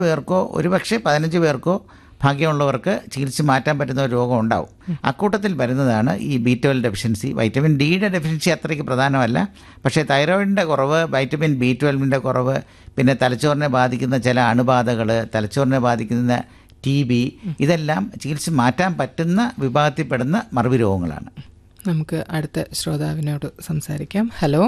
പേർക്കോ ഒരുപക്ഷെ പതിനഞ്ച് പേർക്കോ ഭാഗ്യമുള്ളവർക്ക് ചികിത്സിച്ച് മാറ്റാൻ പറ്റുന്ന ഒരു രോഗം ഉണ്ടാവും അക്കൂട്ടത്തിൽ വരുന്നതാണ് ഈ ബി ട്വൽവ് ഡെഫിഷ്യൻസി വൈറ്റമിൻ ഡിയുടെ ഡെഫിഷ്യൻസി അത്രയ്ക്ക് പ്രധാനമല്ല പക്ഷേ തൈറോയിഡിൻ്റെ കുറവ് വൈറ്റമിൻ ബി ട്വൽവിൻ്റെ കുറവ് പിന്നെ തലച്ചോറിനെ ബാധിക്കുന്ന ചില അണുബാധകൾ തലച്ചോറിനെ ബാധിക്കുന്ന ടി ബി ഇതെല്ലാം ചികിത്സിച്ച് മാറ്റാൻ പറ്റുന്ന വിഭാഗത്തിൽപ്പെടുന്ന മറവി രോഗങ്ങളാണ് നമുക്ക് അടുത്ത ശ്രോതാവിനോട് സംസാരിക്കാം ഹലോ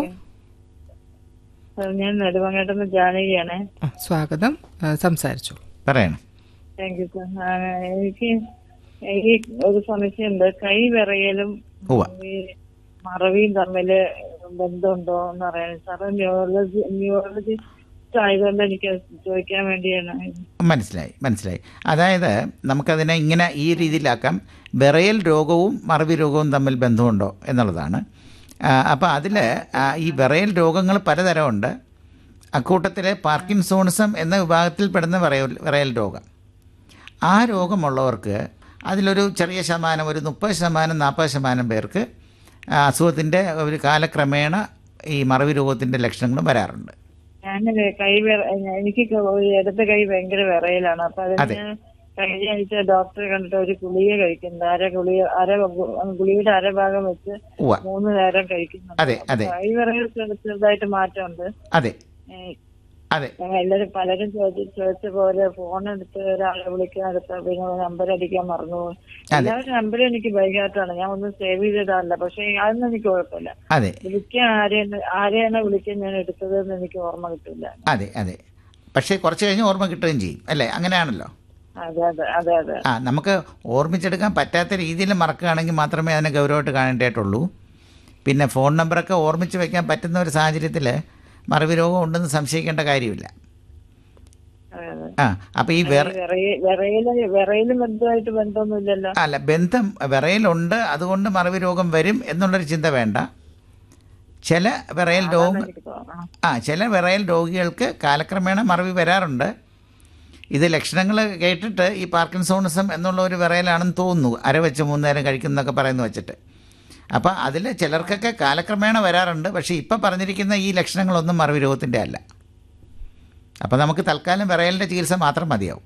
സാർ, ഞാൻ നെടുമങ്ങാട്ടുന്ന ജാനകിയാണ് ആ, സ്വാഗതം ആ, സംസാരിച്ചോളൂ പറയണം താങ്ക് യു സാർ ആ, എനിക്ക് ഈ ഒരു സംശയമുണ്ട് കൈ വിറയലും ഉവ്വ. ഈ മറവിയും തമ്മില് ബന്ധമുണ്ടോ എന്ന് അറിയാൻ സാറ് ന്യൂറോളജി ന്യൂറോളജിസ്റ്റ് ആയതുകൊണ്ട് എനിക്ക് ചോദിക്കാൻ വേണ്ടിയാണ് മനസ്സിലായി മനസ്സിലായി അതായത് നമുക്കതിനെ ഇങ്ങനെ ഈ രീതിയിലാക്കാം വിറയൽ രോഗവും മറവി രോഗവും തമ്മിൽ ബന്ധമുണ്ടോ എന്നുള്ളതാണ് അപ്പോൾ അതിൽ ഈ വിറയൽ രോഗങ്ങൾ പലതരമുണ്ട് അക്കൂട്ടത്തിൽ പാർക്കിൻസോണിസം എന്ന വിഭാഗത്തിൽപ്പെടുന്ന വിറയൽ വിറയൽ രോഗം ആ രോഗമുള്ളവർക്ക് അതിലൊരു ചെറിയ ശതമാനം ഒരു മുപ്പത് ശതമാനം നാൽപ്പത് ശതമാനം പേർക്ക് ആ അസുഖത്തിൻ്റെ ഒരു കാലക്രമേണ ഈ മറവി രോഗത്തിൻ്റെ ലക്ഷണങ്ങളും വരാറുണ്ട് ഞാൻ കൈ വിറ- എനിക്ക് ഒരു ഇടത് കൈ ഭയങ്കര വിറയലാണ് അപ്പൊ അതെ. അതിന് കഴിഞ്ഞ ആഴ്ച ഡോക്ടറെ കണ്ടിട്ട് ഒരു ഗുളിക കഴിക്കുന്നത് അര ഗുളിക അര ഗു- ഗുളികയുടെ അരഭാഗം വെച്ച് ഉവ്വ മൂന്ന് നേരം കഴിക്കുന്നുണ്ട് അതെ അതെ കൈ വിറയൽ ചെറുതായിട്ട് മാറ്റമുണ്ട് അതെ ഏഹ് അതെ ഞങ്ങൾ എല്ലാരും പലരും ചോദിച്ച ചോദിച്ച പോലെ ഫോൺ എടുത്ത് ഒരാളെ വിളിക്കാൻ എടുത്ത പിന്നെ നമ്പർ അടിക്കാൻ മറന്നു പോകും എല്ലാവരും നമ്പർ എനിക്ക് ബൈഹാർട്ടാണ് ഞാൻ ഒന്നും സേവ് ചെയ്തിടാറില്ല പക്ഷെ അതൊന്നും എനിക്ക് കുഴപ്പമില്ല അതെ വിളിക്കാൻ ആരെയാണ് ആരെയാണ് വിളിക്കാൻ ഞാൻ എടുത്തതെന്ന് എനിക്ക് ഓർമ്മ കിട്ടില്ല അതെ അതെ പക്ഷേ കുറച്ച് കഴിഞ്ഞ് ഓർമ്മ കിട്ടുകയും ചെയ്യും അല്ലേ അങ്ങനെയാണല്ലോ അതെ അതെ അതെ അതെ ആ നമുക്ക് ഓർമ്മിച്ചെടുക്കാൻ പറ്റാത്ത രീതിയിൽ മറക്കുകയാണെങ്കിൽ മാത്രമേ അതിനെ ഗൗരവമായിട്ട് കാണേണ്ടതായിട്ടുള്ളൂ പിന്നെ ഫോൺ നമ്പറൊക്കെ ഓർമ്മിച്ച് വെക്കാൻ പറ്റുന്ന ഒരു സാഹചര്യത്തിൽ മറവി രോഗം ഉണ്ടെന്ന് സംശയിക്കേണ്ട കാര്യമില്ല അതെ, അതെ. ആ അപ്പോൾ ഈ വേറെ ഈ വിറയ- വിറയല് വിറയലും ബന്ധമായിട്ട് ബന്ധമൊന്നുമില്ലല്ലോ അല്ല ബന്ധം വിറയലുണ്ട് അതുകൊണ്ട് മറവി രോഗം വരും എന്നുള്ളൊരു ചിന്ത വേണ്ട ചില വിറയൽ രോഗം എനിക്ക് തോന്നണം ആ ചില വിറയൽ രോഗികൾക്ക് കാലക്രമേണ മറവി വരാറുണ്ട് ഇത് ലക്ഷണങ്ങൾ കേട്ടിട്ട് ഈ പാർക്കിൻസോണിസം എന്നുള്ള ഒരു വിറയലാണെന്ന് തോന്നുന്നു അര വെച്ച് മൂന്ന് നേരം കഴിക്കുന്നൊക്കെ പറയുന്നു വെച്ചിട്ട് അപ്പോൾ അതിൽ ചിലർക്കൊക്കെ കാലക്രമേണ വരാറുണ്ട് പക്ഷേ ഇപ്പം പറഞ്ഞിരിക്കുന്ന ഈ ലക്ഷണങ്ങളൊന്നും മറവി രോഗത്തിൻ്റെ അല്ല അപ്പോൾ നമുക്ക് തൽക്കാലം വിറയലിൻ്റെ ചികിത്സ മാത്രം മതിയാവും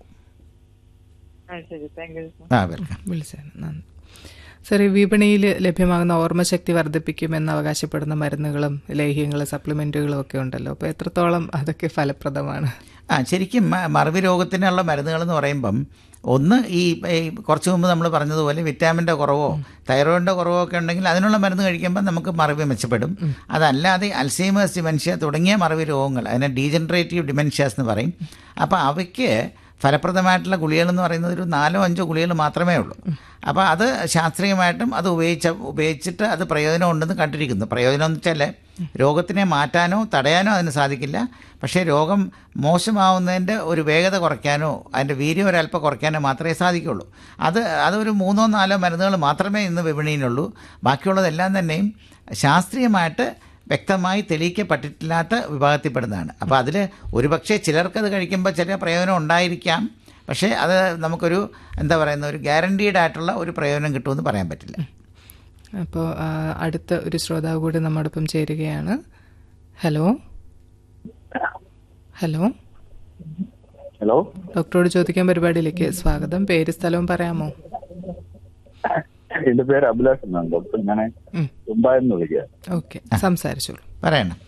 ആ ശരി താങ്ക് യു ആ വെൽക്കം വിളിച്ചതിന് നന്ദി സാർ ഈ വിപണിയിൽ ലഭ്യമാകുന്ന ഓർമ്മശക്തി വർദ്ധിപ്പിക്കുമെന്ന് അവകാശപ്പെടുന്ന മരുന്നുകളും ലേഹ്യങ്ങളും സപ്ലിമെൻറ്റുകളും ഒക്കെ ഉണ്ടല്ലോ അപ്പോൾ എത്രത്തോളം അതൊക്കെ ഫലപ്രദമാണ് ആ ശരിക്കും മ- മറവി രോഗത്തിനുള്ള മരുന്നുകളെന്ന് പറയുമ്പം ഒന്ന് ഈ ഈ കുറച്ച് മുമ്പ് നമ്മൾ പറഞ്ഞതുപോലെ വിറ്റാമിൻ്റെ കുറവോ തൈറോയിഡിൻ്റെ കുറവോ ഒക്കെ ഉണ്ടെങ്കിൽ അതിനുള്ള മരുന്ന് കഴിക്കുമ്പോൾ നമുക്ക് മറവി മെച്ചപ്പെടും അതല്ലാതെ അൽസൈമേഴ്സ് ഡിമെൻഷ്യ തുടങ്ങിയ മറവി രോഗങ്ങൾ അതിനെ ഡീജനറേറ്റീവ് ഡിമെൻഷ്യാസ് എന്ന് പറയും അപ്പോൾ അവയ്ക്ക് ഫലപ്രദമായിട്ടുള്ള ഗുളികകളെന്ന് പറയുന്നത് ഒരു നാലോ അഞ്ചോ ഗുളികകൾ മാത്രമേ ഉള്ളൂ അപ്പോൾ അത് ശാസ്ത്രീയമായിട്ടും അത് ഉപയോഗിച്ച ഉപയോഗിച്ചിട്ട് അത് പ്രയോജനം ഉണ്ടെന്ന് കണ്ടിരിക്കുന്നു പ്രയോജനം എന്ന് വെച്ചാൽ രോഗത്തിനെ മാറ്റാനോ തടയാനോ അതിന് സാധിക്കില്ല പക്ഷേ രോഗം മോശമാവുന്നതിൻ്റെ ഒരു വേഗത കുറയ്ക്കാനോ അതിൻ്റെ വീര്യം ഒരല്പം കുറയ്ക്കാനോ മാത്രമേ സാധിക്കുള്ളൂ അത് അതൊരു മൂന്നോ നാലോ മരുന്നുകൾ മാത്രമേ ഇന്ന് വിപണിയിലുള്ളൂ ബാക്കിയുള്ളതെല്ലാം തന്നെയും ശാസ്ത്രീയമായിട്ട് വ്യക്തമായി തെളിയിക്കപ്പെട്ടിട്ടില്ലാത്ത വിഭാഗത്തിൽപ്പെടുന്നതാണ് അപ്പോൾ അതിൽ ഒരുപക്ഷെ ചിലർക്കത് കഴിക്കുമ്പോൾ ചില പ്രയോജനം ഉണ്ടായിരിക്കാം പക്ഷേ അത് നമുക്കൊരു എന്താ പറയുന്ന ഒരു ഗ്യാരണ്ടീഡ് ആയിട്ടുള്ള ഒരു പ്രയോജനം കിട്ടുമെന്ന് പറയാൻ പറ്റില്ല അപ്പോൾ ആ, അടുത്ത ഒരു ശ്രോതാവ് കൂടി നമ്മോടൊപ്പം ചേരുകയാണ് ഹലോ ഹലോ ഹലോ ഡോക്ടറോട് ചോദിക്കാൻ പരിപാടിയിലേക്ക് സ്വാഗതം പേര് സ്ഥലവും പറയാമോ എന്റെ പേര് അഭിലാഷ് എന്നാണ് ഡോക്ടർ ഞാൻ ഉം. മുംബൈയിൽ നിന്ന് വിളിക്കുക ഓക്കെ സംസാരിച്ചോളൂ പറയണം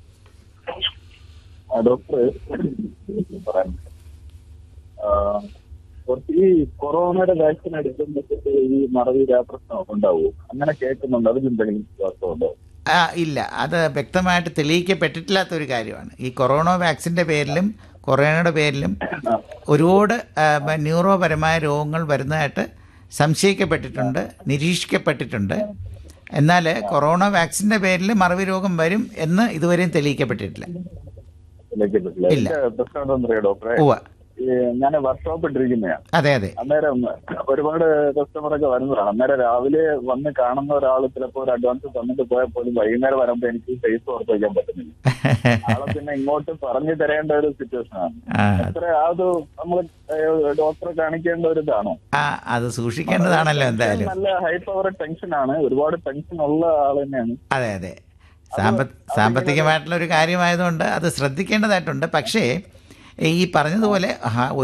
ആ, ഡോക്ടർ പറയാൻ ആ, കുറച്ച് ഈ കൊറോണയുടെ വാക്സിൻ എടുക്കുമ്പോഴത്തേക്ക് ഈ മറവി പ്രശ്നം ഉണ്ടാവും അങ്ങനെ കേൾക്കുന്നുണ്ട് അതിലെന്തെങ്കിലും വിശ്വാസമുണ്ടോ ആ ഇല്ല അത് വ്യക്തമായിട്ട് തെളിയിക്കപ്പെട്ടിട്ടില്ലാത്ത ഒരു കാര്യമാണ് ഈ കൊറോണ വാക്സിൻ്റെ പേരിലും കൊറോണയുടെ പേരിലും ഒരുപാട് ആ, ന്യൂറോപരമായ രോഗങ്ങൾ വരുന്നതായിട്ട് സംശയിക്കപ്പെട്ടിട്ടുണ്ട് നിരീക്ഷിക്കപ്പെട്ടിട്ടുണ്ട് എന്നാൽ കൊറോണ വാക്സിൻ്റെ പേരിൽ മറവി രോഗം വരും എന്ന് ഇതുവരെയും തെളിയിക്കപ്പെട്ടിട്ടില്ല ഇല്ല ഇല്ല. എന്റെ പ്രശ്നം എന്താണെന്ന് അറിയാം ഡോക്ടറെ ഉവ്വ ഞാൻ വർക്ക്ഷോപ്പ് ഇട്ടിരിക്കുന്നതാണ് അതെ അതെ അന്നേരം ഒരുപാട് കസ്റ്റമറൊക്കെ വരുന്നതാണ് അന്നേരം രാവിലെ വന്ന് കാണുന്ന ഒരാൾ ചിലപ്പോൾ ഒരു അഡ്വാൻസ് തന്നിട്ട് പോയാൽ പോലും വൈകുന്നേരം വരുമ്പോൾ എനിക്ക് ഫേസ് ഓർത്ത് വയ്ക്കാൻ പറ്റുന്നില്ല ആളെ പിന്നെ ഇങ്ങോട്ട് പറഞ്ഞു തരേണ്ട ഒരു സിറ്റുവേഷൻ ആണ് ആ എത്ര അത് നമ്മൾ ഡോക്ടറെ കാണിക്കേണ്ട ഒരു ഇതാണോ ആ അത് സൂക്ഷിക്കേണ്ടതാണല്ലോ എന്തായാലും നല്ല ഹൈ പവർ ടെൻഷൻ ആണ് ഒരുപാട് ടെൻഷൻ ഉള്ള ആൾ തന്നെയാണ് അതെ അതെ സാമ്പ സാമ്പത്തികമായിട്ടുള്ള ഒരു കാര്യമായതുകൊണ്ട് അത് ശ്രദ്ധിക്കേണ്ടതായിട്ടുണ്ട് പക്ഷേ ഈ പറഞ്ഞതുപോലെ ആ,